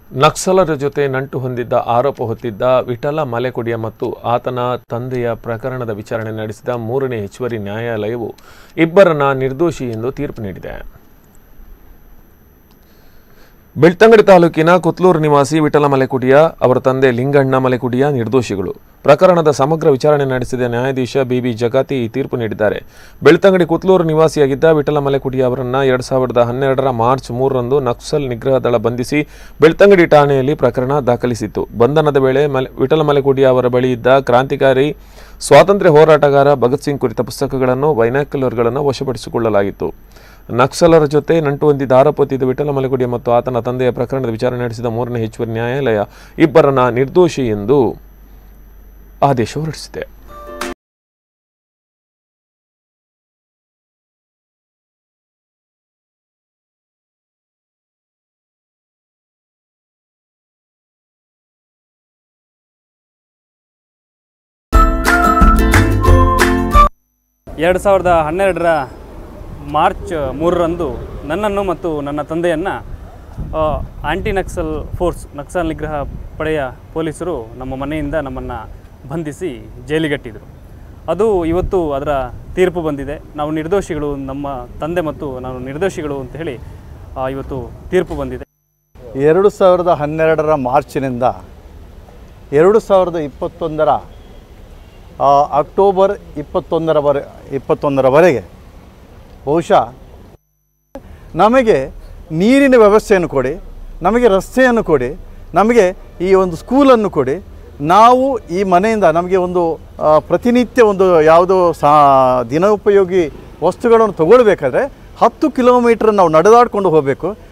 ನಕ್ಸಲರ ಜೊತೆ ನಂಟು ಹೊಂದಿದ್ದ ಆರೋಪ ಹೊತ್ತಿದ್ದ ವಿಠಲ ಮಲೆಕುಡಿಯ ಮತ್ತು ಆತನ ತಂದೆಯ ಪ್ರಕರಣದ ವಿಚಾರಣೆ ನಡೆಸಿದ ಮೂರನೇ ಹೆಚ್ಚುವರಿ ನ್ಯಾಯಾಲಯವು ಇಬ್ಬರನ್ನ ನಿರ್ದೋಷಿ ಎಂದು ತೀರ್ಪು ನೀಡಿದೆ ಬೆಳ್ತಂಗಡಿ ತಾಲೂಕಿನ ಕುತ್ಲೂರು ನಿವಾಸಿ ವಿಠಲ ಮಲೆಕುಡಿಯ ಅವರ ತಂದೆ ಲಿಂಗಣ್ಣ ಮಲೆಕುಡಿಯ ನಿರ್ದೋಷಿಗಳು ಪ್ರಕರಣದ ಸಮಗ್ರ ವಿಚಾರಣೆ ನಡೆಸಿದ ನ್ಯಾಯಾಧೀಶ ಬಿಬಿ ಜಗಾತಿ ಈ ತೀರ್ಪು ನೀಡಿದ್ದಾರೆ ಬೆಳ್ತಂಗಡಿ ಕುತ್ಲೂರು ನಿವಾಸಿಯಾಗಿದ್ದ ವಿಠಲ ಮಲೆಕುಡಿ ಅವರನ್ನ ಎರಡ್ ಸಾವಿರದ ಹನ್ನೆರಡರ ಮಾರ್ಚ್ ಮೂರರಂದು ನಕ್ಸಲ್ ನಿಗ್ರಹ ದಳ ಬಂಧಿಸಿ ಬೆಳ್ತಂಗಡಿ ಠಾಣೆಯಲ್ಲಿ ಪ್ರಕರಣ ದಾಖಲಿಸಿತ್ತು ಬಂಧನದ ವೇಳೆ ಮಲೆ ವಿಠಲ ಮಲೆಕುಡಿ ಅವರ ಬಳಿ ಇದ್ದ ಕ್ರಾಂತಿಕಾರಿ ಸ್ವಾತಂತ್ರ್ಯ ಹೋರಾಟಗಾರ ಭಗತ್ ಸಿಂಗ್ ಕುರಿತ ಪುಸ್ತಕಗಳನ್ನು ಬೈನಾಕ್ಯುಲರ್ಗಳನ್ನು ವಶಪಡಿಸಿಕೊಳ್ಳಲಾಗಿತ್ತು ನಕ್ಸಲರ ಜೊತೆ ನಂಟು ಹೊಂದಿದ್ದ ಆರೋಪ ಹೊತ್ತಿದ್ದ ವಿಠಲ ಮಲೆಗುಡಿ ಮತ್ತು ಆತನ ತಂದೆಯ ಪ್ರಕರಣದ ವಿಚಾರಣೆ ನಡೆಸಿದ ಮೂರನೇ ಹೆಚ್ಚುವರಿ ನ್ಯಾಯಾಲಯ ಇಬ್ಬರನ್ನ ನಿರ್ದೋಷಿ ಎಂದು ಆದೇಶ ಹೊರಡಿಸಿದೆ ಎರಡು ಸಾವಿರದ ಹನ್ನೆರಡರ ಮಾರ್ಚ್ ಮೂರರಂದು ನನ್ನನ್ನು ಮತ್ತು ನನ್ನ ತಂದೆಯನ್ನು ಆಂಟಿ ನಕ್ಸಲ್ ಫೋರ್ಸ್ ನಕ್ಸಲ್ ನಿಗ್ರಹ ಪಡೆಯ ಪೊಲೀಸರು ನಮ್ಮ ಮನೆಯಿಂದ ನಮ್ಮನ್ನು ಬಂಧಿಸಿ ಜೈಲಿಗಟ್ಟಿದರು ಅದು ಇವತ್ತು ಅದರ ತೀರ್ಪು ಬಂದಿದೆ ನಾವು ನಿರ್ದೋಷಿಗಳು ನಮ್ಮ ತಂದೆ ಮತ್ತು ನಾನು ನಿರ್ದೋಷಿಗಳು ಅಂತ ಹೇಳಿ ಆ, ಇವತ್ತು ತೀರ್ಪು ಬಂದಿದೆ ಎರಡು ಸಾವಿರದ ಹನ್ನೆರಡರ ಮಾರ್ಚಿನಿಂದ ಎರಡು ಸಾವಿರದ ಇಪ್ಪತ್ತೊಂದರ ಆ, ಅಕ್ಟೋಬರ್ ಇಪ್ಪತ್ತೊಂದರವರ ಇಪ್ಪತ್ತೊಂದರವರೆಗೆ ಬಹುಶಃ ನಮಗೆ ನೀರಿನ ವ್ಯವಸ್ಥೆಯನ್ನು ಕೊಡಿ ನಮಗೆ ರಸ್ತೆಯನ್ನು ಕೊಡಿ ನಮಗೆ ಈ ಒಂದು ಸ್ಕೂಲನ್ನು ಕೊಡಿ ನಾವು ಈ ಮನೆಯಿಂದ ನಮಗೆ ಒಂದು ಆ, ಪ್ರತಿನಿತ್ಯ ಒಂದು ಯಾವುದೋ ಸಾ ದಿನೋಪಯೋಗಿ ವಸ್ತುಗಳನ್ನು ತಗೊಳ್ಬೇಕಾದ್ರೆ ಹತ್ತು ಕಿಲೋಮೀಟ್ರ್ ನಾವು ನಡೆದಾಡಿಕೊಂಡು ಹೋಗಬೇಕು